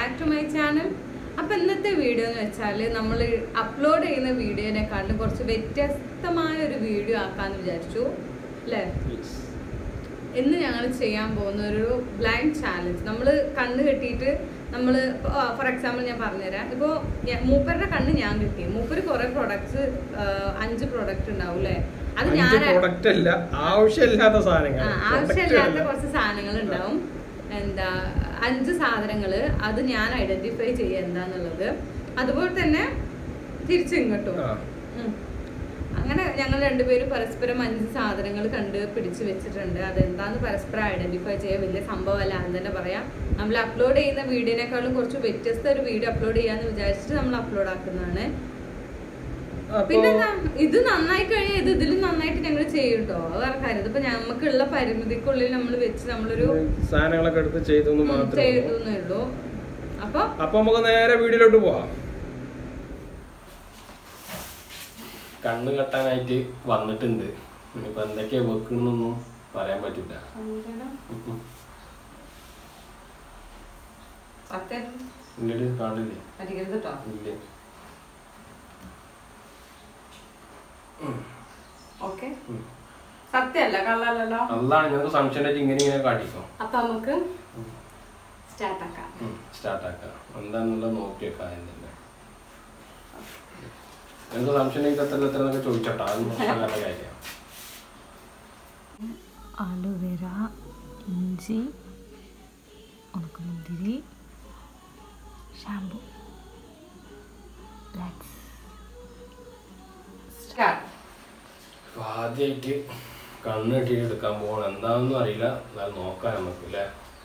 Back to my channel അപ്പൊ ഇന്നത്തെ video എന്ന് വെച്ചാൽ നമ്മൾ അപ്ലോഡ് ചെയ്യുന്ന വീഡിയോനെക്കാളും കുറച്ച് വ്യത്യസ്തമായ ഒരു വീഡിയോ ആക്കാന്ന് വിചാരിച്ചു അല്ലേ ഇന്ന് ഞങ്ങൾ ചെയ്യാൻ പോകുന്ന ഒരു ബ്ലൈൻഡ് ചാലഞ്ച് നമ്മൾ കണ്ണ് കെട്ടിയിട്ട് നമ്മൾ ഫോർ എക്സാമ്പിൾ ഞാൻ പറഞ്ഞുതരാം ഇപ്പോൾ മൂപ്പരുടെ കണ്ണ് ഞാൻ കിട്ടി മൂപ്പര് കുറെ പ്രൊഡക്ട്സ് അഞ്ച് പ്രൊഡക്റ്റ് ഉണ്ടാവും അല്ലേ അത് ഞാൻ പ്രൊഡക്റ്റ് അല്ല ആവശ്യമില്ലാത്ത സാധനങ്ങൾ ആ, ആവശ്യമില്ലാത്ത കുറച്ച് സാധനങ്ങൾ ഉണ്ടാവും എന്താ അഞ്ച് സാധനങ്ങള് അത് ഞാൻ ഐഡന്റിഫൈ ചെയ്യുക എന്താന്നുള്ളത് അതുപോലെ തന്നെ തിരിച്ചു ഇങ്ങോട്ടും ആ. ഉം. അങ്ങനെ ഞങ്ങൾ രണ്ടുപേരും പരസ്പരം അഞ്ച് സാധനങ്ങൾ കണ്ട് പിടിച്ചു വെച്ചിട്ടുണ്ട് അതെന്താന്ന് പരസ്പരം ഐഡന്റിഫൈ ചെയ്യാൻ വലിയ സംഭവമല്ല എന്ന് തന്നെ പറയാം നമ്മൾ അപ്ലോഡ് ചെയ്യുന്ന വീഡിയോനേക്കാളും കുറച്ച് വ്യത്യസ്ത ഒരു വീഡിയോ അപ്ലോഡ് ചെയ്യാന്ന് വിചാരിച്ചിട്ട് നമ്മൾ അപ്ലോഡ് ആക്കുന്നതാണ് അപ്പൊ പിന്നെന്താ ഇത് നന്നായി കഴിഞ്ഞാൽ ഇത് ഇതിലും നന്നായിട്ട് ഞങ്ങൾ ചെയ്യും കേട്ടോ അത് വേറെ കാര്യം ഇതിപ്പോ ഞമ്മക്കുള്ള പരിമിതിക്കുള്ളിൽ നമ്മൾ വെച്ച് നമ്മളൊരു സാധനങ്ങളൊക്കെ എടുത്ത് ചെയ്തെന്ന് ഉം, മാത്രമേ ചെയ്തെന്നേ ഉള്ളൂ അപ്പൊ അപ്പൊ നമുക്ക് നേരെ വീഡിയോയിലോട്ട് പോവാം കണ്ണ് കെട്ടാനായിട്ട് വന്നിട്ടുണ്ട് ഇനിയിപ്പോ എന്തൊക്കെയാ വെക്കണമെന്നൊന്നും പറയാൻ പറ്റില്ല സത്യം ഇങ്ങോട്ട് കാണില്ലേ അടിക്കരുത് കേട്ടോ ഇല്ല ഓക്കെ ഉം. സത്യമല്ല കള്ളല്ലോ അതാണ് ഞങ്ങൾക്ക് സംശയം ഉണ്ടെങ്കിൽ ഇങ്ങനെ ഇങ്ങനെ കാട്ടിക്കോ അപ്പൊ നമുക്ക് സ്റ്റാർട്ട് ആക്കാം സ്റ്റാർട്ട് ആക്കാം എന്താന്നുള്ളത് നോക്കി വെക്കാം ആദ്യം തന്നെ ഞങ്ങൾക്ക് സംശയം ഉണ്ടെങ്കിൽ എത്ര എത്ര എന്നൊക്കെ ചോദിച്ചോട്ടോ അത് നോക്കാൻ നല്ല കാര്യമാണ് ആലുവേര ഇഞ്ചി ഉണക്കമുന്തിരി ഷാമ്പു ലെറ്റ്സ് സ്റ്റാർട്ട് അപ്പൊ ആദ്യമായിട്ട് കണ്ണ് കെട്ടി എടുക്കാൻ പോകണം എന്താണെന്നും അറിയില്ല എന്നാൽ നോക്കാം നമുക്ക് അല്ലേ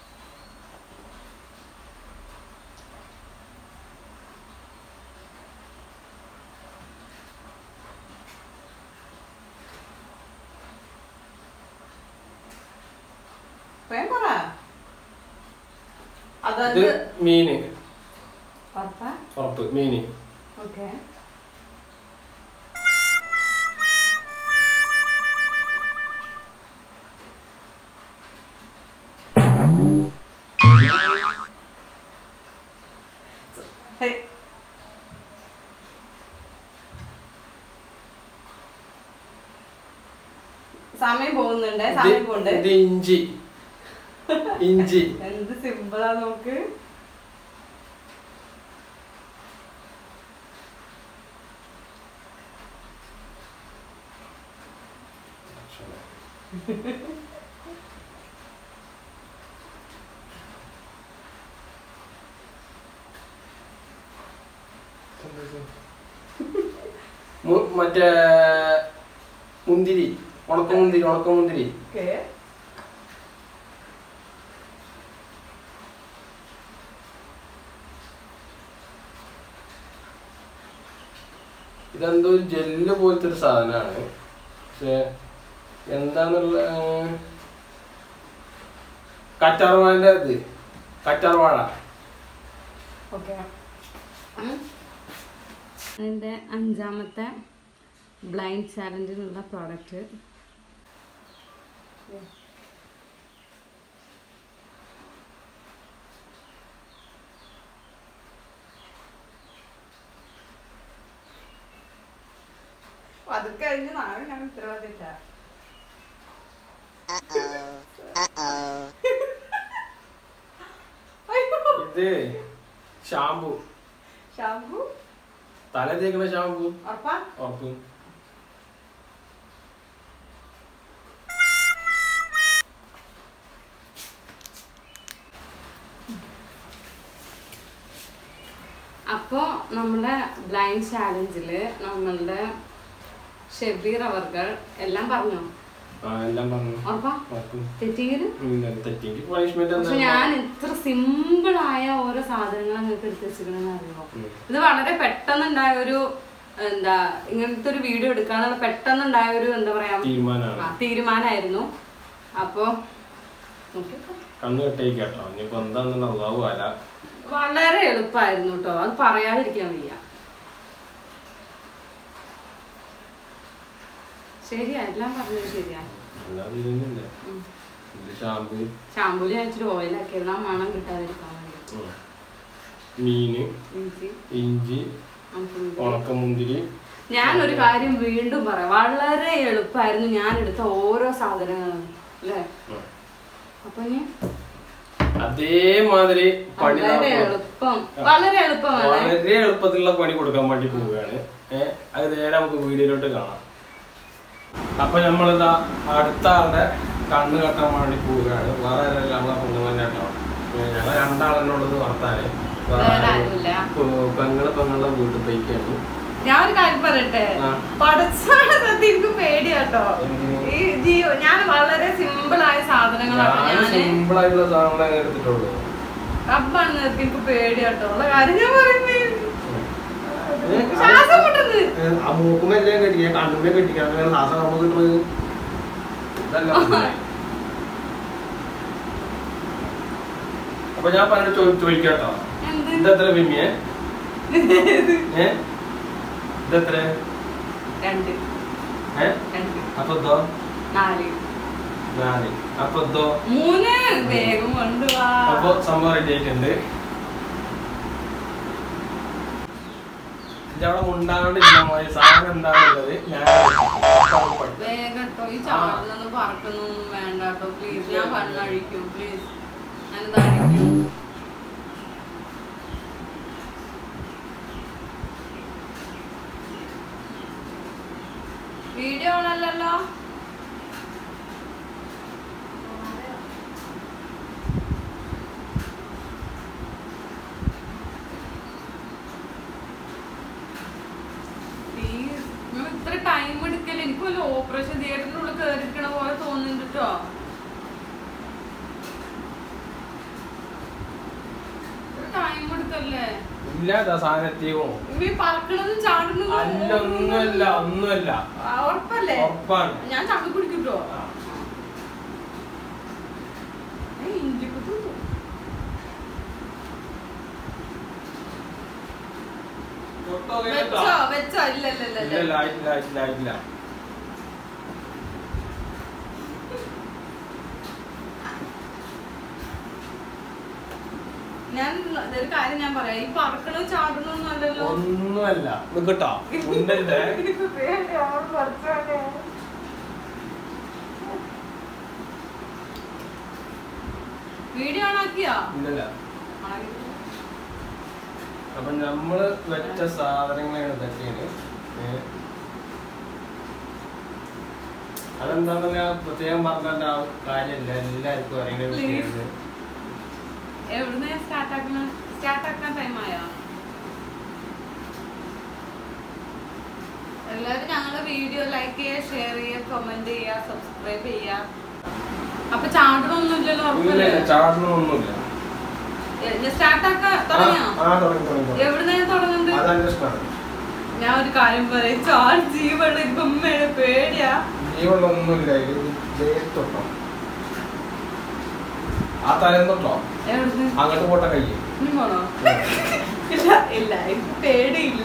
വേഗം പറ ഇത് അതായത് മീന് ഉറപ്പാ ഉറപ്പ് മീന് ഓക്കെ സമയം പോകുന്നുണ്ട് സമയം ഇത് പോകുന്നുണ്ട് ഇത് ഇഞ്ചി ഇഞ്ചി എന്ത് സിമ്പിളാ നോക്ക് മു- മറ്റേ മുന്തിരി ഉണക്കമുന്തിരി ഉണക്കമുന്തിരി ഓക്കെ ഇതെന്തോ ഒരു ജെല്ല് പോലത്തെ ഒരു സാധനമാണ് പക്ഷെ എന്താന്നുള്ള കറ്റാർവാഴന്റെ ഇത് കറ്റാർവാഴ ഓക്കെ അതിൻ്റെ അഞ്ചാമത്തെ ബ്ലൈൻഡ് ചാലഞ്ചിനുള്ള പ്രോഡക്റ്റ് അത് കഴിഞ്ഞ് നാളെ ഞാൻ ഉത്തരവാദിത്ത ഇത് ഷാമ്പു ഷാമ്പു തല തേക്കണ ഷാമ്പു ഉറപ്പാ ഉറപ്പ് അപ്പോൾ നമ്മുടെ ബ്ലൈൻഡ് ചാലഞ്ചിൽ നമ്മളുടെ ഷെബീർ അവർകൾ എല്ലാം പറഞ്ഞു ആ എല്ലാം പറഞ്ഞു ഉറപ്പാ ഉറപ്പ് തെറ്റിയത് തെറ്റിക്ക് പണിഷ്മെന്റ് പക്ഷെ ഞാൻ ഇത്ര സിമ്പിൾ ആയ ഓരോ സാധനങ്ങൾ നിങ്ങൾക്ക് എടുത്ത് വെച്ചിരിക്കണെന്ന് അറിയുമോ ഇത് വളരെ പെട്ടെന്നുണ്ടായ ഒരു എന്താ ഇങ്ങനത്തെ ഒരു വീഡിയോ എടുക്കാന്നുള്ള പെട്ടെന്നുണ്ടായ ഒരു എന്താ പറയാ തീരുമാനമാണ് ആ, തീരുമാനമായിരുന്നു അപ്പോ നോക്കിക്കോ. കണ്ണ് കെട്ടേക്ക് കേട്ടോ ഇനിയിപ്പോ എന്താന്നുള്ള അള്ളാഹു അല വളരെ എളുപ്പമായിരുന്നു കേട്ടോ അത് പറയാതിരിക്കാൻ വയ്യ ശരിയാ എല്ലാം പറഞ്ഞത് ശരിയാ അല്ലാതെ ഇതൊന്നുമില്ല ഇത് ഷാമ്പു ഷാമ്പൂല് ഞാൻ ഇച്ചിരി ഓയിലാക്കിയിരുന്നു ആ മണം കിട്ടാതിരിക്കാൻ വേണ്ടി മീന് ഇഞ്ചി ഇഞ്ചി ഉണക്കമുന്തിരി. ഉണക്കമുന്തിരി ഞാനൊരു കാര്യം വീണ്ടും പറയാം വളരെ എളുപ്പമായിരുന്നു ഞാൻ എടുത്ത ഓരോ സാധനങ്ങളും അല്ലേ ഉം. അപ്പൊ ഇനി അതേമാതിരി പണി വളരെ നടക്കും. എളുപ്പം വളരെ എളുപ്പമാണ് വളരെ എളുപ്പത്തിലുള്ള പണി കൊടുക്കാൻ വേണ്ടി പോവുകയാണ് ഏഹ് അത് നേരെ നമുക്ക് വീഡിയോയിലോട്ട് കാണാം അപ്പൊ നമ്മളിതാ അടുത്ത ആളുടെ കണ്ണ് കെട്ടാൻ വേണ്ടി പോവുകയാണ് വേറെ ആരല്ല നമ്മളെ പൊണ്ണുമന്നെ കേട്ടോ ഞങ്ങൾ രണ്ടാളെന്നുള്ളത് വർത്താന് വേറെ ആരുമില്ല. പെങ്ങള് പെങ്ങളുടെ വീട്ടിൽ പോയിക്കാണ് ഞാൻ ഒരു കാര്യം പറയട്ടെ ആ. പടച്ചാണ് സത്യം എനിക്ക് പേടിയാട്ടോ എന്തിന്? ഈ ജീവ ഞാൻ വളരെ സിമ്പിൾ ആയ സാധനങ്ങളാണ് ഞാൻ ഞാന് സിമ്പിൾ ആയിട്ടുള്ള സാധനങ്ങളെ എടുത്തിട്ടുള്ളൂ റബ്ബാണ് നിർത്തി എനിക്ക് പേടിയാട്ടോ ഉള്ള കാര്യം ഞാൻ പറയുന്നേ ഏ, ശ്വാസം മുട്ടുന്നത് ഏ, ആ മൂക്കുമെല്ലാം കെട്ടിക്കുക കണ്ണുമേ കെട്ടിക്കുക അങ്ങനെ ശ്വാസം നമുക്ക് കിട്ടുന്നത് ഇതല്ല മനസ്സിലായി. അപ്പൊ ഞാൻ പറഞ്ഞ ചോദിക്കാട്ടോ എന്ത് ഇതെത്ര വിമ്മിയെ ഏ ഇതെത്ര രണ്ട് ഏ രണ്ട് അപ്പൊ ഇതോ നാല് നാല് അപ്പൊ ഇതോ മൂന്ന് വേഗം കൊണ്ടുവാ അപ്പൊ സംഭവം റെഡി ആയിട്ടുണ്ട് ഇത് അവിടെ മുണ്ടാണ്ട് ഇരുന്നാൽ സാധനം എന്താണുള്ളത് ഞാൻ പഠിക്കും. വേഗം കേട്ടോ ഈ ചാടുന്നൊന്നും പറക്കുന്നൊന്നും വേണ്ട കേട്ടോ പ്ലീസ് ഞാൻ കണ്ണഴിക്കും പ്ലീസ് ഞാനിത് അഴിക്കും വീഡിയോ ആണല്ലോ Please, നിങ്ങൾ ഇത്ര ടൈം എടുക്കല്ലേ എനിക്ക് വല്ല ഓപ്പറേഷൻ തിയേറ്ററിന്റെ ഉള്ളിൽ കയറിക്കണ പോലെ തോന്നുന്നുണ്ട് കേട്ടോ ടൈം എടുക്കല്ലേ ഇല്ല ഇതാ സാധനം എത്തിയോ ഇവ ഈ പറക്കണതും ചാടുന്നതും അല്ല ഒന്നുമല്ല ഒന്നുമല്ല ആ, ഉറപ്പല്ലേ ഉറപ്പാണ് ഞാൻ ചങ്ങ കുടിക്കട്ടോ ഇഞ്ചിക്കുത്തു തൊട്ടോ വെച്ചോ കേട്ടോ വെച്ചോ ഇല്ല ഇല്ല ഇല്ല ഇല്ല ഇല്ല ആയിട്ടില്ല ആയിട്ടില്ല ആയിട്ടില്ല ഞാൻ ഒരു കാര്യം ഞാൻ പറയാം ഈ പറക്കണതും ചാടുന്നൊന്നും അല്ലല്ലോ ഒന്നുമല്ല കേട്ടോ ഉണ്ടല്ലേ എനിക്ക് പേടിയാണ് പഠിച്ചോനെ വീഡിയോ ഓണാക്കിയോ ഇല്ലല്ല അപ്പൊ നമ്മള് വെച്ച സാധനങ്ങളാണ് ഇതൊക്കെയാണ് ഏ. അതെന്താന്ന് ഞാൻ പ്രത്യേകം പറഞ്ഞ കാര്യമില്ല എല്ലാവർക്കും അറിയുന്ന വിഷയമാണ് എവിടുന്ന് സ്റ്റാർട്ട് ആക്കണ സ്റ്റാർട്ട് ആക്കാൻ ടൈം ആയോ എല്ലാവരും ഞങ്ങളുടെ വീഡിയോ ലൈക്ക് ചെയ്യുക ഷെയർ ചെയ്യുക കമന്റ് ചെയ്യുക സബ്സ്ക്രൈബ് ചെയ്യുക അപ്പൊ ചാടണമൊന്നുമില്ലല്ലോ ഇല്ല ഉറപ്പല്ലേ ഇല്ല ചാടണമൊന്നുമില്ല സ്റ്റാർട്ട് ആക്കാൻ ആ തുടങ്ങിയോ ആ, തുടങ്ങി തുടങ്ങി തുടങ്ങി. എവിടുന്ന് തുടങ്ങുന്നത് അതെന്റെ ഇഷ്ടമാണ് ഞാൻ ഒരു കാര്യം പറയാം ചാട് ജീവനുള്ള ഇപ്പൊ ഉമ്മയുടെ പേടിയാ ജീവനൊന്നുമില്ല ഇത് തൊട്ടോ ആ തലം തൊട്ടോ എവിടുന്ന് അങ്ങോട്ട് പോട്ടെ കൈ ഇനി പോണോ ഇല്ല ഇല്ല എനിക്ക് പേടിയില്ല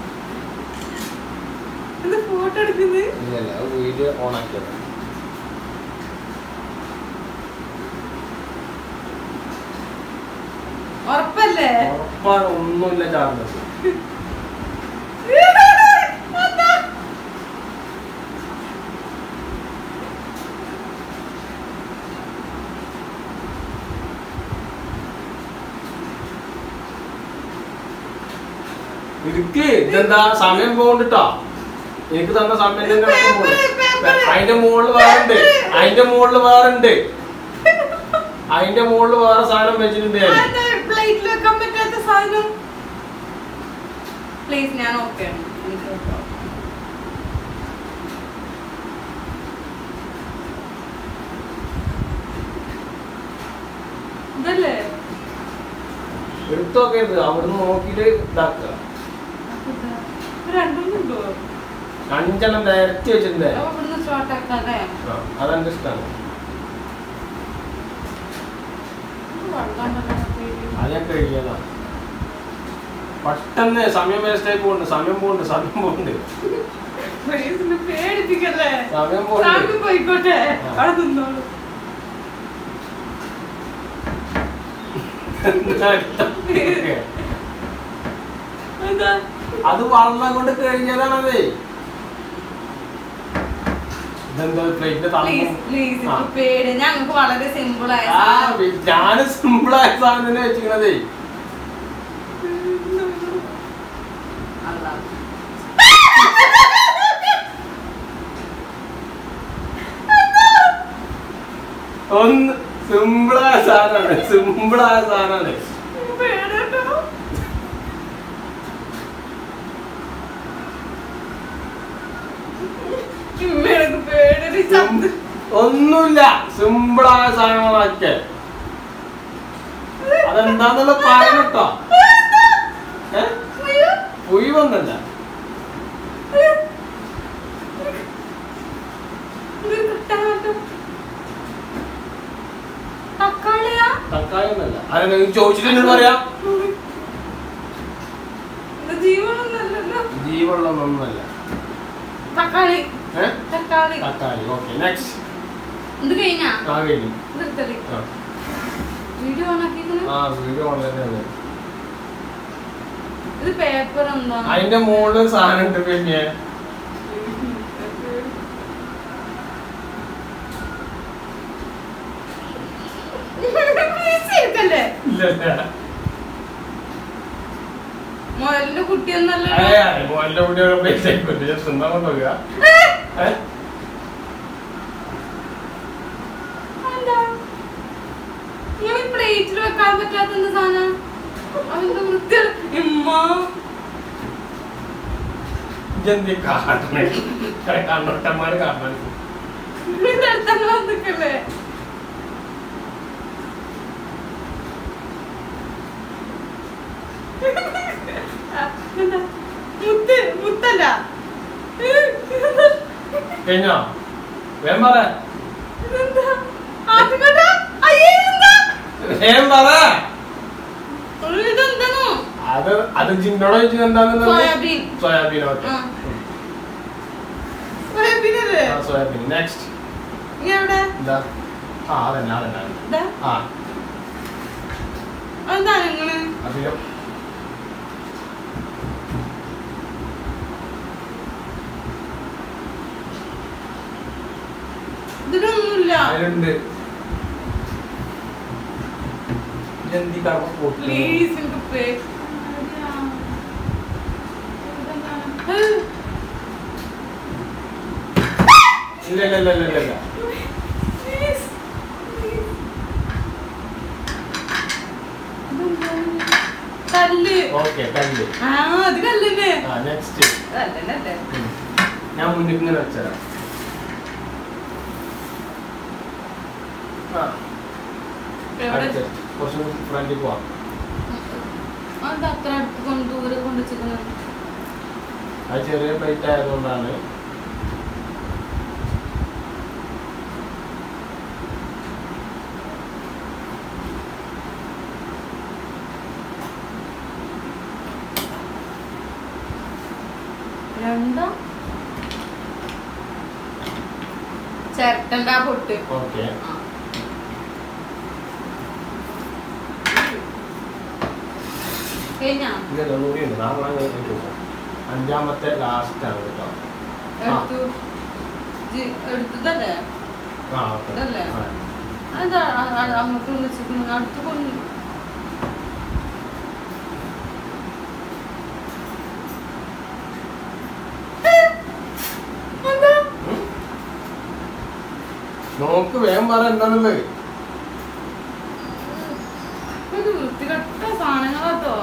ഇത് ഫോട്ടോ എടുക്കുന്നത് ഇല്ലല്ല വീഡിയോ ഓൺ ആക്കിയത് ഉറപ്പല്ലേ ഉറപ്പാണ് ഒന്നുമില്ല ചാടുന്നത് എന്താ? ഇരിക്ക് ഇതെന്താ സമയം പോകണ്ടിട്ടോ എനിക്ക് തന്ന സമയം തന്നെ നടക്കാൻ പോകുന്നു. പേപ്പറ്, അതിന്റെ മുകളിൽ വേറെ ഉണ്ട് അതിന്റെ മുകളിൽ വേറെ ഉണ്ട് അതിന്റെ മുകളിൽ വേറെ സാധനം വെച്ചിട്ടുണ്ട് ഞാൻ അതെന്താ പ്ലേറ്റിൽ വെക്കാൻ പറ്റാത്ത സാധനം പ്ലീസ് ഞാൻ ഓക്കെ ആണ് എനിക്ക് okay. ഇതല്ലേ എടുത്തൊക്കെ ഉണ്ട് അവിടുന്ന് നോക്കിയിട്ട് ഇതാക്കുക ഇത് രണ്ടും ഉണ്ടോ അഞ്ചെണ്ണം നിരത്തി വെച്ചിട്ടുണ്ട് അപ്പൊ ഇവിടുന്ന് സ്റ്റാർട്ട് ആക്കാതെ ആ, അതെന്റെ ഇഷ്ടമാണ് അത് ഞാൻ കഴിയതാണ് പെട്ടെന്ന് സമയം വേസ്റ്റ് ആയി പോകുന്നുണ്ട് സമയം പോകുന്നുണ്ട് സമയം പോകുന്നുണ്ട് പേടിപ്പിക്കല്ലേ സമയം പോകുന്നുണ്ട് സാമി പോയിക്കോട്ടെ ആ. അവിടെ നിന്നോളൂ എന്താ അത് വെള്ളം കൊണ്ട് കഴിഞ്ഞതാണതേ ഇതെന്താ പ്ലേറ്റ് പ്ലീസ് പ്ലീസ് ആ. പേര് ഞങ്ങൾക്ക് വളരെ സിമ്പിൾ ആയ ആ ഞാന് സിമ്പിൾ ആയ സാധനം തന്നെ വെച്ചിരിക്കണതേ അല്ലാ. ഒന്ന് സിമ്പിളായ സാധനമാണ് സിമ്പിളായ സാധനമാണ് പേടിയുണ്ടോ? ഇമ്മ, എനിക്ക് പേടി. നീ ചത്ത്. ഒന്നുമില്ല സിമ്പിളായ സാധനങ്ങളൊക്കെ അതെന്താന്നുള്ള പറയട്ടോ ഏ അയ്യോ, പുയ് വന്നല്ല അയ്യോ. ഇത് കിട്ടാനായിട്ട്. തക്കാളിയാ തക്കാളി ഒന്നല്ല അതെ നിങ്ങൾ ചോദിച്ചിട്ട് എന്നോട് പറയാം ഇത് ജീവനൊന്നല്ലല്ലോ ജീവുള്ളതൊന്നുമല്ല തക്കാളി ഏ തക്കാളി തക്കാളി ഓക്കെ നെക്സ്റ്റ് ഇത് കഴിഞ്ഞാ ആ കഴിഞ്ഞു നിർത്തല് ആ. വീഡിയോ ഓണാക്കിക്കണ ആ വീഡിയോ വളരെ ഇത് പേപ്പർ എന്താ അതിന്റെ മുകളിൽ സാധനം ഉണ്ട് പിന്നെ ഈസിയാക്കല്ലേ? ഇല്ല ഇല്ല മുയലിന്റെ കുട്ടിയൊന്നല്ല മോന്റെ കൂടി പൈസ ആയിക്കോട്ടെ ജസ്റ്റ് എന്താ കൊണ്ടുപോകുക ഏ പ്ലേറ്റിൽ വെക്കാൻ പറ്റാത്ത എന്ത് സാധനം അവന്റെ വൃത്തി ഇമ്മ ഇതെന്തി കാട്ടണേ കണ്ണോട്ടന്മാര് കാട്ടണേ ഇതിന്റെ അടുത്തന്നെ വന്നിക്കല്ലേ എന്താ? മുത്ത് മുത്തല്ല കഴിഞ്ഞോ വേം പറ ഇതെന്താ ആദ്യം കണ്ട അയ്യേ എന്താ വേം പറ ഇതെന്താണോ അത് അത് ജിന്നോട് ചോദിച്ചത് എന്താണെന്ന് സോയാബീൻ. സോയാബീൻ ഓക്കെ ആ. സോയാബീനല്ലേ ആ സോയാബീൻ നെക്സ്റ്റ് ഇനി എവിടെ എന്താ ആ അതന്നെ അതന്നെ അതന്നെ. ഇതാ ആ അതെന്താ നിങ്ങള് അധികം ഇതിലൊന്നുമില്ല അതിലുണ്ട് ഇതെന്തി കറ പോട്ടില്ല പ്ലീസ് എനിക്ക് പേ ഇല്ല ഇല്ല ഇല്ല ഇല്ല ഇല്ല കല്ല് ഓക്കെ കല്ല് ആ അത് കല്ലല്ലേ ആ നെക്സ്റ്റ് അതല്ലേ ഞാൻ മുന്നിൽ ഇങ്ങനെ വെച്ചരാം ആ എവിടെ അടുത്ത് കുറച്ചും ഫ്രണ്ടിൽ പോവാം അത് അത്ര അടുത്ത് കൊണ്ട് ദൂരെ കൊണ്ട് വെച്ചിരിക്കുന്നത് അത് ചെറിയ പ്ലേറ്റ് ആയതുകൊണ്ടാണ് രണ്ടാ ചിരട്ടന്റെ ആ പൊട്ട് ഓക്കെ ആ. കഴിഞ്ഞാ ഇങ്ങനെ ഒന്നുകൂടി ഉണ്ട് നാളെ കഴിഞ്ഞിട്ട് പോകാം അഞ്ചാമത്തെ ലാസ്റ്റ് ആണ് കേട്ടോ എടുത്തു ജി- എടുത്തതല്ലേ ആ ഓക്കെ ഇതല്ലേ? അതാ അങ്ങോട്ട് വിളിച്ചിരിക്കുന്നത് അടുത്ത് കൊണ്ട് എന്താ നോക്ക് വേഗം പറ എന്താണുള്ളത് ഇത് വൃത്തികെട്ട സാധനങ്ങളാട്ടോ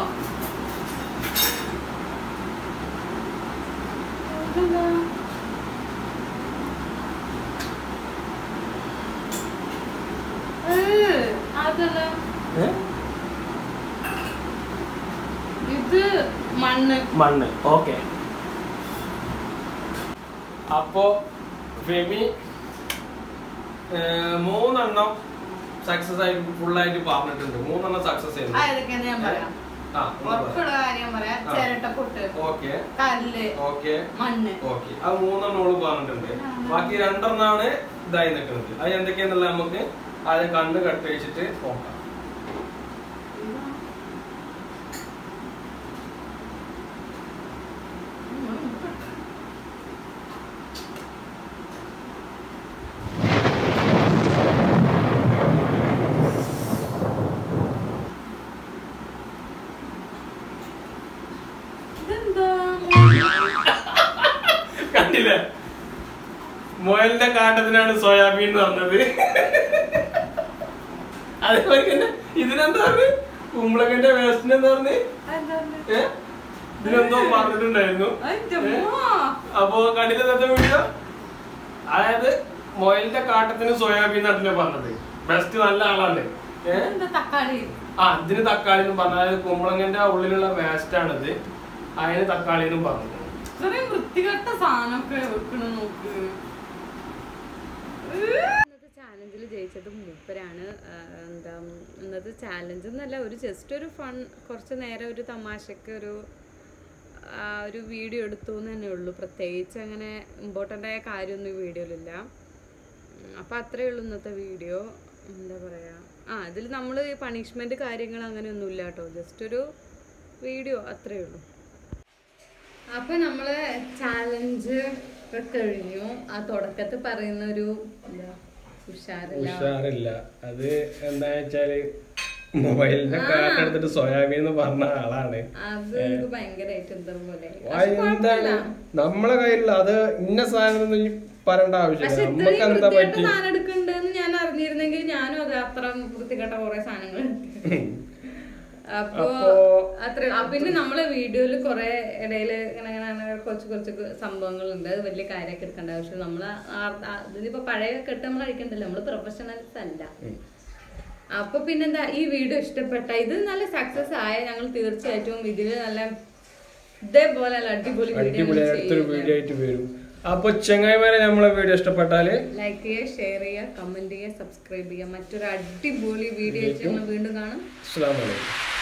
ഇതെന്താ? ഏയ്, അതല്ല ഏ? ഇത് മണ്ണ് മണ്ണ് ഓക്കെ അപ്പോ ഫെമി ഏ, മൂന്നെണ്ണം സക്സസ് ആയിട്ട് ഫുള്ളായിട്ട് പറഞ്ഞിട്ടുണ്ട് മൂന്നെണ്ണം സക്സസ് ആ ചെയ്യുന്നു ഇതൊക്കെയാണ് ഞാൻ പറയാം ആ ഉറപ്പുള്ള കാര്യം പറയാം ആ. ചിരട്ടപ്പൊട്ട് ഓക്കെ കല്ല് ഓക്കെ മണ്ണ് ഓക്കെ അത് മൂന്നെണ്ണം ഓള് പറഞ്ഞിട്ടുണ്ട് ബാക്കി രണ്ടെണ്ണാണ് ഇതായി നിൽക്കുന്നത് അത് എന്തൊക്കെയാന്നുള്ളത് നമുക്ക് ആദ്യം കണ്ണ് കട്ട് വെച്ചിട്ട് നോക്കാം കണ്ടില്ലേ മുയലിന്റെ കാട്ടത്തിനാണ് സോയാബീൻ എന്ന് പറഞ്ഞത് അതേപോലെ തന്നെ ഇതിനെന്താ പറഞ്ഞത് കുമ്പളക്കന്റെ വേസ്റ്റിന് എന്താ പറഞ്ഞത് ഏ? ഇതിനെന്തോ പറഞ്ഞിട്ടുണ്ടായിരുന്നു ഏ? അപ്പൊ കണ്ടിട്ട് ഇന്നത്തെ വീഡിയോ അതായത് മുയലിന്റെ കാട്ടത്തിന് സോയാബീൻ നട്ടിനെ പറഞ്ഞത് ബെസ്റ്റ് നല്ല ആളാണ് ഏ? എന്താ തക്കാളി ആ ഇതിന് തക്കാളി എന്നും പറഞ്ഞു അതായത് കുമ്പളങ്ങന്റെ ഉള്ളിലുള്ള വേസ്റ്റ് ആണിത് അതിന് തക്കാളി എന്നും പറഞ്ഞു ഇത്രയും വൃത്തികെട്ട സാധനമൊക്കെ വെക്കണ നോക്ക് ഇന്നത്തെ ചാലഞ്ചിൽ ജയിച്ചത് മൂപ്പരാണ് ആ, എന്താ ഇന്നത്തെ ചാലഞ്ച് എന്നല്ല ഒരു ജസ്റ്റ് ഒരു ഫൺ കുറച്ച് നേരം ഒരു തമാശക്ക് ഒരു ആ, ഒരു വീഡിയോ എടുത്തു എന്ന് തന്നെ ഉള്ളൂ പ്രത്യേകിച്ച് അങ്ങനെ ഇമ്പോർട്ടൻ്റ് ആയ കാര്യമൊന്നും ഈ വീഡിയോയിലില്ല അപ്പം അത്രയേ ഉള്ളൂ ഇന്നത്തെ വീഡിയോ എന്താ പറയുക ആ ഇതിൽ നമ്മൾ പണിഷ്മെൻറ്റ് കാര്യങ്ങൾ അങ്ങനെയൊന്നുമില്ല കേട്ടോ ജസ്റ്റ് ഒരു വീഡിയോ അത്രയേ ഉള്ളൂ അപ്പൊ നമ്മള് ചാലഞ്ച് ഒക്കെ കഴിഞ്ഞു ആ തുടക്കത്തിൽ പറയുന്ന ഒരു എന്താ ഉഷാറില്ല ഉഷാറില്ല അത് എന്താ വെച്ചാല് മൊബൈലിന്റെ കാട്ടെടുത്തിട്ട് സോയാബീൻ എന്ന് പറഞ്ഞ ആളാണ് അത് എനിക്ക് ഭയങ്കരമായിട്ട് എന്താ പോലെ ആ, എന്താണ് നമ്മളെ കയ്യിലുള്ള അത് ഇന്ന സാധനം ഒന്നും ഇനി പറയേണ്ട പക്ഷെ ആവശ്യമില്ല നമുക്ക് ഇത്രയും എന്താ വൃത്തികെട്ട പറ്റി സാധനം എടുക്കണ്ടെന്ന് ഞാൻ അറിഞ്ഞിരുന്നെങ്കിൽ ഞാനും അത് അത്ര വൃത്തികെട്ട കുറെ സാധനങ്ങൾ അപ്പോ അപ്പോ- അത്ര ആ, പിന്നെ നമ്മളെ വീഡിയോയിൽ കുറെ ഇടയിൽ ഇങ്ങനെ ഇങ്ങനെ അങ്ങനെ കുറച്ച് കുറച്ച് സംഭവങ്ങളുണ്ട് അത് വലിയ കാര്യമൊക്കെ എടുക്കേണ്ട ആവശ്യം നമ്മൾ ഇതിപ്പോ പഴയ കെട്ട് നമ്മൾ അഴിക്കണ്ടല്ലോ നമ്മള് പ്രൊഫഷണൽസ് അല്ല അപ്പൊ പിന്നെന്താ ഈ വീഡിയോ ഇഷ്ടപ്പെട്ട ഇത് നല്ല സക്സസ് ആയ ഞങ്ങൾ തീർച്ചയായിട്ടും ഇതില് നല്ല ഇതേപോലെ നല്ല അടിപൊളി അടിപൊളി അടുത്തൊരു വീഡിയോ വീഡിയോ ആയിട്ട് വരും അപ്പൊ ചെങ്ങായിമാരെ നമ്മളെ വീഡിയോ ഇഷ്ടപ്പെട്ടാല് ലൈക്ക് ചെയ്യുക ഷെയർ ചെയ്യുക കമന്റ് ചെയ്യുക സബ്സ്ക്രൈബ് ചെയ്യുക മറ്റൊരു അടിപൊളി വീഡിയോ ആയിട്ട് നമ്മൾ വീണ്ടും കാണാം അസ്സലാമു അലൈക്കും